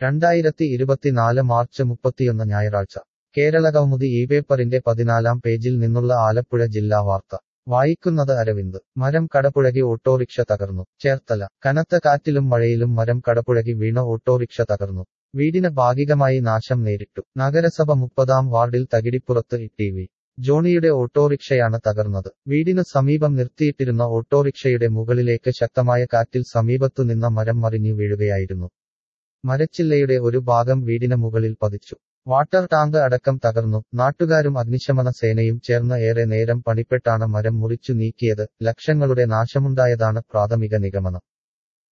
രണ്ടായിരത്തി ഇരുപത്തിനാല് മാർച്ച് മുപ്പത്തിയൊന്ന് ഞായറാഴ്ച കേരള കൗമുദി ഈ പേപ്പറിന്റെ പതിനാലാം പേജിൽ നിന്നുള്ള ആലപ്പുഴ ജില്ലാ വാർത്ത വായിക്കുന്നത് അരവിന്ദ് മരം കടപുഴകി ഓട്ടോറിക്ഷ തകർന്നു ചേർത്തല കനത്ത കാറ്റിലും മഴയിലും മരം കടപുഴകി വീണ ഓട്ടോറിക്ഷ തകർന്നു വീടിന് ഭാഗികമായി നാശം നേരിട്ടു നഗരസഭ മുപ്പതാം വാർഡിൽ തകിടിപ്പുറത്ത് ടി വി ജോണിയുടെ ഓട്ടോറിക്ഷയാണ് തകർന്നത് വീടിനു സമീപം നിർത്തിയിട്ടിരുന്ന ഓട്ടോറിക്ഷയുടെ മുകളിലേക്ക് ശക്തമായ കാറ്റിൽ സമീപത്തു നിന്ന മരം മറിഞ്ഞു വീഴുകയായിരുന്നു മരച്ചില്ലയുടെ ഒരു ഭാഗം വീടിന് മുകളിൽ പതിച്ചു വാട്ടർ ടാങ്ക് അടക്കം തകർന്നു നാട്ടുകാരും അഗ്നിശമന സേനയും ചേർന്ന് ഏറെ നേരം പണിപ്പെട്ടാണ് മരം മുറിച്ചു നീക്കിയത് ലക്ഷങ്ങളുടെ നാശമുണ്ടായതാണ് പ്രാഥമിക നിഗമനം